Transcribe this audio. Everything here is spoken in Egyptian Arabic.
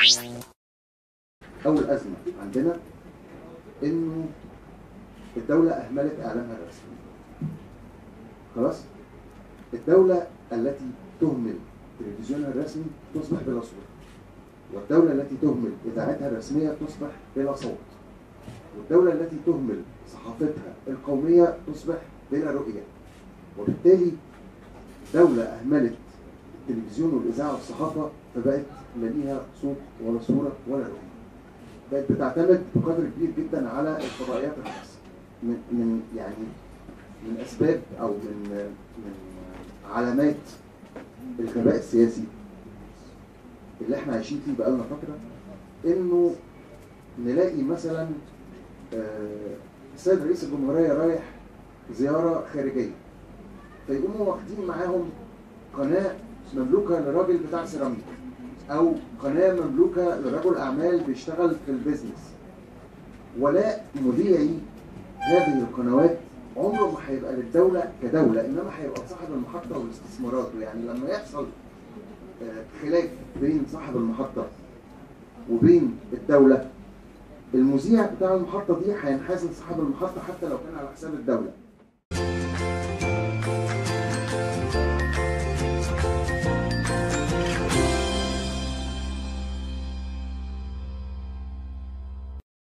اول ازمه عندنا انه الدوله اهملت اعلامها الرسمي خلاص الدوله التي تهمل تلفزيونها الرسمي تصبح بلا صوت والدوله التي تهمل اذاعتها الرسميه تصبح بلا صوت والدوله التي تهمل صحافتها القوميه تصبح بلا رؤيه وبالتالي دولة أهملت التلفزيون والإذاعة والصحافة فبقت لا ليها صوت ولا صورة ولا رؤية. بقت بتعتمد بقدر كبير جدا على الفضائيات الخاصة. من من يعني من أسباب أو من من علامات الغباء السياسي اللي احنا عايشين فيه بقالنا فترة إنه نلاقي مثلا آه، السيد رئيس الجمهورية رايح زيارة خارجية فيقوموا واخدين معاهم قناه مملوكه لراجل بتاع سيراميك او قناه مملوكه لرجل اعمال بيشتغل في البيزنس ولاء مذيعي هذه القنوات عمره ما هيبقى للدوله كدوله انما هيبقى صاحب المحطه والاستثمارات يعني لما يحصل آه، خلاف بين صاحب المحطه وبين الدوله المذيع بتاع المحطه دي هينحاز لصاحب المحطه حتى لو كان على حساب الدوله